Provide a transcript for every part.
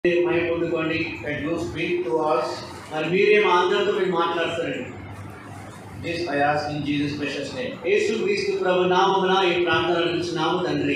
My పొందుకోండి and you speak to us. మరి మీరేం ఆంధ్రతో మీరు మాట్లాడతారండి This I ask in Jesus' precious name. యేసు క్రీస్తు ప్రభు నామమున ఈ ప్రార్థన అందించినాము తండ్రి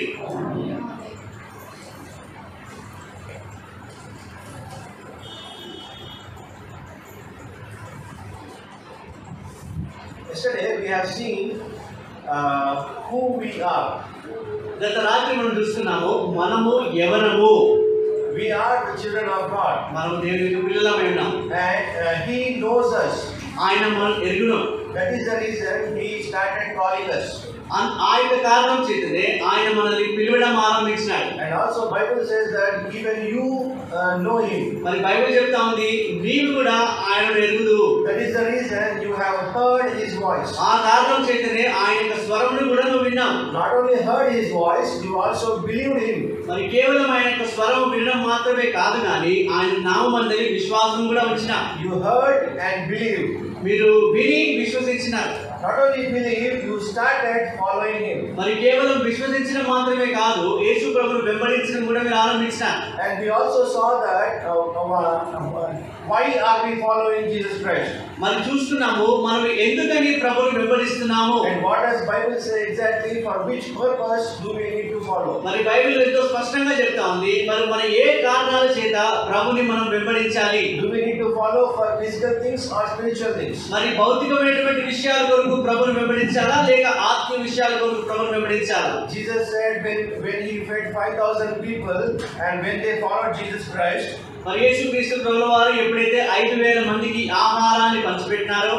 Yesterday we have seen uh, who we are. గత రాత్రి మనం చూస్తున్నాము మనము ఎవరము We are the children of God, మనం దేవునికి పిల్లలమై ఉన్నాం and uh, He knows us. ఆయన మనం ఎరుగును That is the reason He started calling us. అన్- ఆ యొక్క కారణం చేతనే ఆయన మనల్ని పిలవడం ఆరంభించినాడు And also Bible says that even you uh, know Him. మరి బైబిల్ చెప్తా ఉంది నీవు కూడా ఆయన ఎరుగుదు That is the reason you have heard His voice. ఆ కారణం చేతనే ఆయన యొక్క స్వరమును కూడా నువ్వు విన్నావు Not only heard His voice, you also believed Him. మరి కేవలం ఆయన యొక్క స్వరం వినడం మాత్రమే కాదు కానీ ఆయన నామందరి విశ్వాసం కూడా ఉంచిన You heard and believed. మీరు విని విశ్వసించినారు Not only believed, you started following Him. మరి కేవలం విశ్వసించడం మాత్రమే కాదు యేసు ప్రభును వెంబడించడం కూడా మీరు ఆరంభించినారు And we also saw that uh, uh, why are we following Jesus Christ? మరి చూస్తున్నాము మనం ఎందుకని ప్రభుని వెంబడిస్తున్నాము And what does Bible say exactly for which purpose do we need to follow? మరి బైబిల్ ఎంతో స్పష్టంగా చెప్తా ఉంది మరి మన ఏ కారణాల చేత ప్రభుని మనం వెంబడించాలి Do we need to follow for physical things or spiritual things? మరి భౌతికమైనటువంటి విషయాల కొరకు ప్రభుని వెంబడించాలా లేక ఆత్మీయ విషయాల కొరకు ప్రభుని వెంబడించాలా Jesus said when, when he fed 5,000 people and when they followed Jesus Christ, మరి యేసుక్రీస్తు ప్రభుల వారు ఎప్పుడైతే ఐదు వేల మందికి ఆహారాన్ని పంచిపెట్టినారో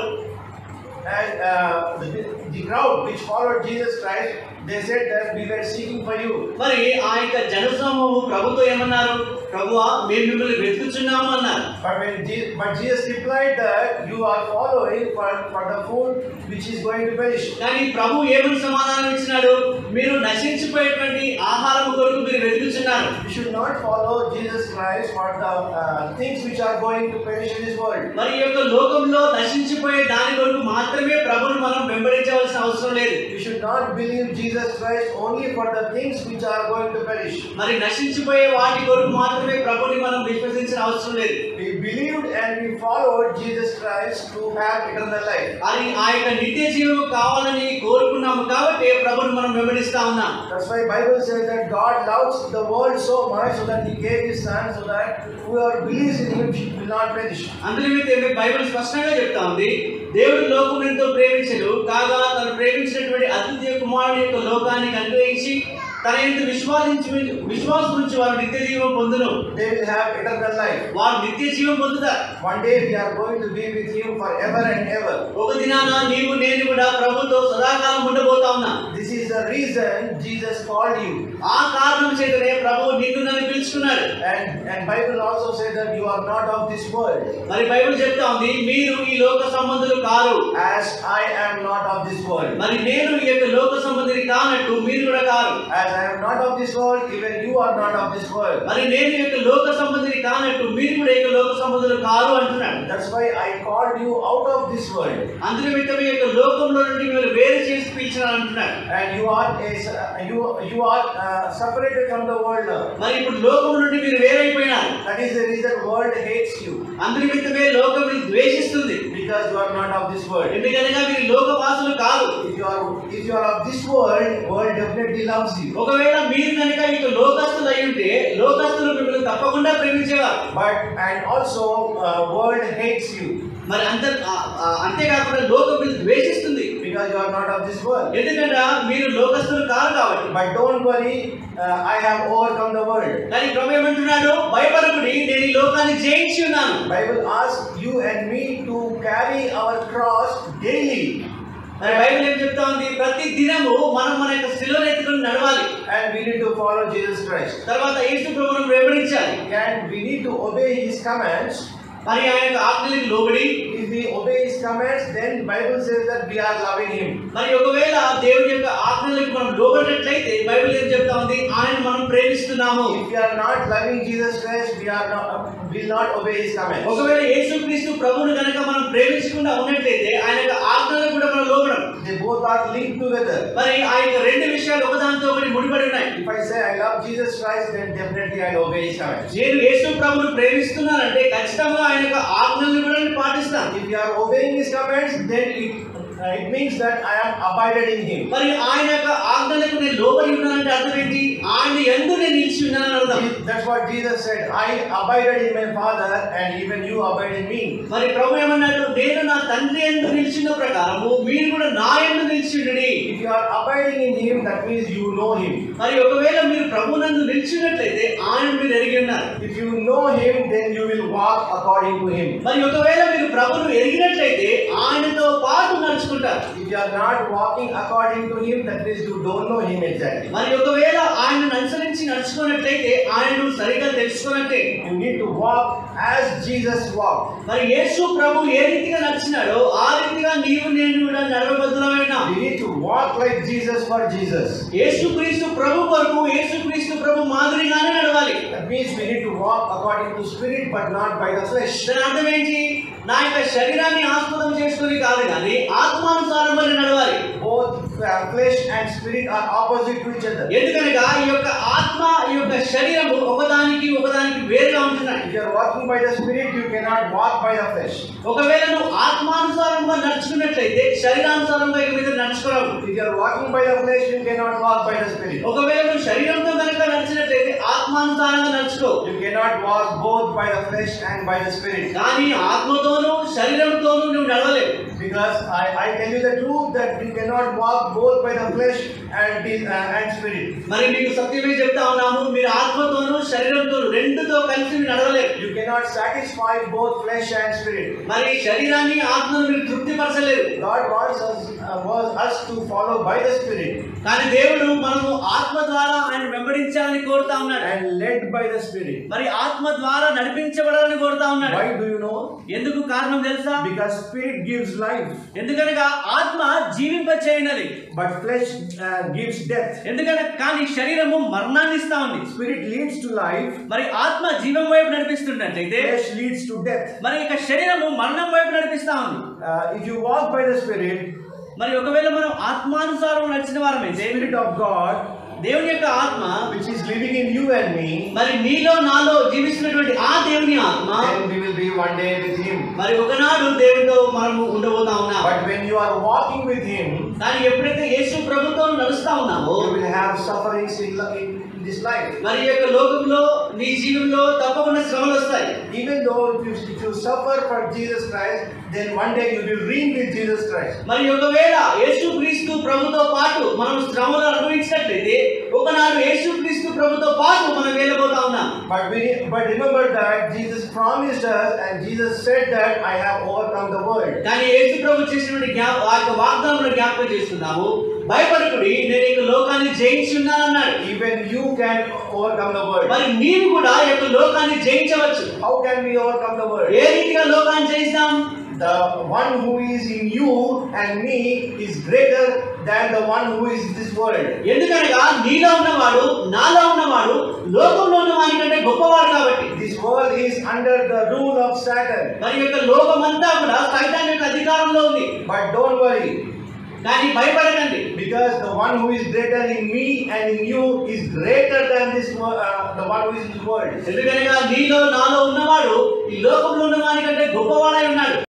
and uh, the, the crowd which followed Jesus Christ, they said that we were seeking for you. మరి ఆ యొక్క జనసమూహము ప్రభుతో ఏమన్నారు ప్రభువా మేము మిమ్మల్ని వెతుకుచున్నాము అన్నారు But when Je- but Jesus replied that you are following for, for the food which is going to perish. కానీ ప్రభు ఏమని సమాధానం ఇచ్చినాడు మీరు నశించిపోయేటువంటి ఆహారం కొరకు మీరు వెతుకుచున్నారు You should not follow Jesus Christ for the uh, things which are going to perish in this world. మరి ఈ యొక్క లోకంలో నశించిపోయే దాని కొరకు మాత్రమే ప్రభుని మనం వెంబడించవలసిన అవసరం లేదు You should not believe Jesus Christ only for the things which are going to perish. మరి నశించిపోయే వాటి కొరకు మాత్రమే ప్రభుని మనం విశ్వసించిన అవసరం లేదు We believed and we followed Jesus Christ to have eternal life. అది ఆ యొక్క నిత్య జీవం కావాలని కోరుకున్నాము కాబట్టి ప్రభుని మనం వెంబడిస్తా ఉన్నాం That's why Bible says that God loves the world so much so that He gave His Son so that whoever believes in Him will not perish. అందునిమిత్తం బైబిల్ స్పష్టంగా చెప్తా ఉంది దేవుడు లోకం ఎంతో ప్రేమించడు కాగా తను ప్రేమించినటువంటి అద్వితీయ కుమారుని యొక్క లోకానికి అనుగ్రహించి తన ఎంత విశ్వాసించి విశ్వాసం నుంచి వారు నిత్య జీవం పొందును They will have eternal life. వారు నిత్య జీవం పొందుతారు One day we are going to be with Him forever and ever. ఒక దినాన నీవు నేను కూడా ప్రభుతో సదాకాలం ఉండబోతా ఉన్నా This is the reason Jesus called you. ఆ కారణం చేతనే ప్రభు నిన్ను నన్ను పిలుచుకున్నాడు And, and Bible also says that you are not of this world. మరి బైబిల్ చెప్తా ఉంది మీరు ఈ లోక సంబంధులు కారు As I am not of this world. మరి నేను ఈ యొక్క లోక సంబంధిని కానట్టు మీరు కూడా కారు As I am not of this world, even you are not of this world. మరి నేను ఈ యొక్క లోక సంబంధిని కానట్టు మీరు కూడా ఈ యొక్క లోక సంబంధులు కారు అంటున్నాడు That's why I called you out of this world. అందునిమిత్తం ఈ యొక్క లోకంలో నుండి మీరు వేరు చేసి పిలిచినారు అంటున్నాడు And you are a, you you are uh, separated from the world now. మరి ఇప్పుడు లోకం నుండి మీరు వేరైపోయినారు That is the reason world hates you అందునిమిత్తమే లోకం మీరు ద్వేషిస్తుంది because you are not of this world. ఎందుకనగా మీరు లోకవాసులు కాదు If you are if you are of this world, world definitely loves you. ఒకవేళ మీరు కనుక ఇక లోకస్తులు అయి ఉంటే లోకస్తులు మిమ్మల్ని తప్పకుండా ప్రేమించేవారు But and also uh, world hates you మరి అంత ఆ- ఆ- అంతేకాకుండా లోకం మీరు ద్వేషిస్తుంది because you are not of this world. ఎందుకంటే మీరు లోకస్తులు కాదు కాబట్టి But don't worry, uh, I have overcome the world. కానీ ప్రభు ఏమంటున్నాడు భయపడకుడి నేను ఈ లోకాన్ని జయించి ఉన్నాను Bible asks you and me to carry our cross daily. మరి బైబిల్ ఏం చెప్తా ఉంది ప్రతి దినము మనం మన యొక్క శిలువను ఎత్తుకుని నడవాలి And we need to follow Jesus Christ. తర్వాత యేసు ప్రభువును వెంబడించాలి And we need to obey his commands. మరి ఆయన యొక్క ఆజ్ఞలకు లోబడి If we obey His commands, then Bible says that we are loving Him. మరి ఒకవేళ దేవుడి యొక్క ఆజ్ఞలకు మనం లోబడినట్లయితే బైబిల్ ఏం చెప్తా ఉంది ఆయన మనం ప్రేమిస్తున్నాము If we are not loving Jesus Christ, we are not will not obey His commands. ఒకవేళ యేసుక్రీస్తు ప్రభువును గనక మనం ప్రేమించకుండా ఉన్నట్లయితే ఆయన యొక్క ఆజ్ఞలకు కూడా మనం లోబడం They both are linked together. మరి ఆ యొక్క రెండు విషయాలు ఒకదానితో ఒకటి ముడిపడి ఉన్నాయి If I say I love Jesus Christ, then definitely I'll obey His commands. నేను యేసు ప్రభువును ప్రేమిస్తున్నానంటే ఖచ్చితంగా ఆయన యొక్క ఆజ్ఞలను కూడా నేను పాటిస్తాను If you are obeying His commands, then it, uh, it means that I am abided in Him. మరి ఆయన యొక్క ఆజ్ఞలకు నేను లోబడి ఉన్నానంటే అర్థం ఏంటి ఆయన ఎందు నేను నిలిచి ఉన్నానని అర్థం That's what Jesus said. I abided in my Father, and even you abide in me. మరి ప్రభు ఏమన్నాడు నేను నా తండ్రి ఎందు నిలిచిన ప్రకారము మీరు కూడా నా ఎందు నిలిచిండుడి If you are abiding in Him, that means you know Him. మరి ఒకవేళ మీరు ప్రభునందు నిలిచినట్లయితే ఆయన మీరు ఎరిగి ఉన్నారు If you know Him, then you will walk according to Him. మరి ఒకవేళ మీరు ప్రభును ఎరిగినట్లయితే ఆయనతో పాటు నడుచుకుంటారు If you are not walking according to Him, that means you don't know Him exactly. మరి ఒకవేళ ఆయనను అనుసరించి నడుచుకున్నట్లయితే ఆయనను సరిగా తెలుసుకున్నట్టే You need to walk as Jesus walked. మరి యేసు ప్రభు ఏ రీతిగా నడిచినాడో ఆ రీతిగా నీవు నేను కూడా నడవబద్దులమైన We need to walk like Jesus for Jesus. యేసుక్రీస్తు ప్రభు వరకు యేసుక్రీస్తు ప్రభు మాదిరిగానే నడవాలి That means we need to walk according to Spirit, but not by the flesh. దాని అర్థం ఏంటి నా యొక్క శరీరాన్ని ఆస్పదం చేసుకుని కాదు కానీ ఆత్మానుసారమైన నడవాలి Both uh, flesh and spirit are opposite to each other. ఎందుకనగా ఈ యొక్క ఆత్మ ఈ యొక్క శరీరము ఒకదానికి ఒకదానికి వేరుగా ఉంటున్నాయి If you are walking by the Spirit, you cannot walk by the flesh. ఒకవేళ నువ్వు ఆత్మానుసారంగా నడుచుకున్నట్లయితే శరీరానుసారంగా ఇక మీద నడుచుకోవడం If you are walking by the flesh, you cannot walk by the Spirit. ఒకవేళ నువ్వు శరీరంతో కనుక నడిచినట్లయితే ఆత్మానుసారంగా నడుచుకో You cannot walk both by the flesh and by the Spirit. కానీ ఆత్మతోనూ శరీరంతోనూ నువ్వు నడవలేవు Because I, I tell you the truth that we cannot walk both by the flesh and, the- uh, and spirit. మరి మీకు సత్యమే చెప్తా ఉన్నాము మీరు ఆత్మతోనూ శరీరంతోనూ రెండుతో కలిసి మీరు నడవలేరు You cannot satisfy both flesh and spirit. మరి శరీరాన్ని ఆత్మను మీరు తృప్తిపరచలేరు God wants us, uh, wants us to follow by the spirit కానీ దేవుడు మనము ఆత్మ ద్వారా ఆయన వెంబడించాలని కోరుతా ఉన్నాడు and led by the spirit. మరి ఆత్మ ద్వారా నడిపించబడాలని కోరుతా ఉన్నాడు Why do you know? ఎందుకు కారణం తెలుసా Because spirit gives life, ఎందుకనగా ఆత్మ జీవింప చేయనది but flesh uh, gives death. ఎందుకనగా కానీ శరీరము మరణాన్ని ఇస్తా ఉంది Spirit leads to life, మరి ఆత్మ జీవం వైపు నడిపిస్తున్నట్లయితే flesh leads to death. మరి ఇక శరీరము మరణం వైపు నడిపిస్తా ఉంది Uh, if you walk by the spirit, మరి ఒకవేళ మనం ఆత్మానుసారం నడిచిన వారమైతే spirit of God, దేవుని యొక్క ఆత్మ which is living in you and me, మరి నీలో నాలో జీవిస్తున్నటువంటి ఆ దేవుని ఆత్మ then we will be one day with Him. మరి ఒకనాడు దేవుడితో మనము ఉండబోతా ఉన్నాం But when you are walking with Him, కానీ ఎప్పుడైతే యేసు ప్రభుత్వం నడుస్తా ఉన్నామో you will have sufferings in, in this life. మరి ఈ యొక్క లోకంలో నీ జీవితంలో తప్పకుండా శ్రమలు వస్తాయి Even though if you, if you suffer for Jesus Christ, then one day you will reign with Jesus Christ. మరి ఒకవేళ యేసుక్రీస్తు ప్రభుతో పాటు మనం శ్రమలు అనుభవించినట్లయితే ఒకనాడు యేసుక్రీస్తు ప్రభుతో పాటు మనం వెళ్ళబోతా ఉన్నాం But we but remember that Jesus promised us and Jesus said that I have overcome the world. కానీ యేసు ప్రభు చేసినటువంటి జ్ఞా ఆ యొక్క వాగ్దానం జ్ఞాపకం చేస్తున్నాము భయపడకుడి నేను ఈ యొక్క లోకాన్ని జయించి ఉన్నానన్నాడు Even you can overcome the world. మరి నీవు కూడా ఈ యొక్క లోకాన్ని జయించవచ్చు How can we overcome the world? ఏ రీతిగా లోకాన్ని జయిస్తాం The one who is in you and me is greater than the one who is in this world. ఎందుకనగా నీలో ఉన్నవాడు నాలో ఉన్నవాడు లోకంలో ఉన్న వానికంటే గొప్పవాడు కాబట్టి This world is under the rule of Satan. మరి యొక్క లోకమంతా కూడా సైతాన్ యొక్క అధికారంలో ఉంది But don't worry, కానీ భయపడకండి because the one who is greater in me and in you is greater than this world, uh, the one who is in this world. ఎందుకనగా నీలో నాలో ఉన్నవాడు ఈ లోకంలో ఉన్న వానికంటే గొప్పవాడై ఉన్నాడు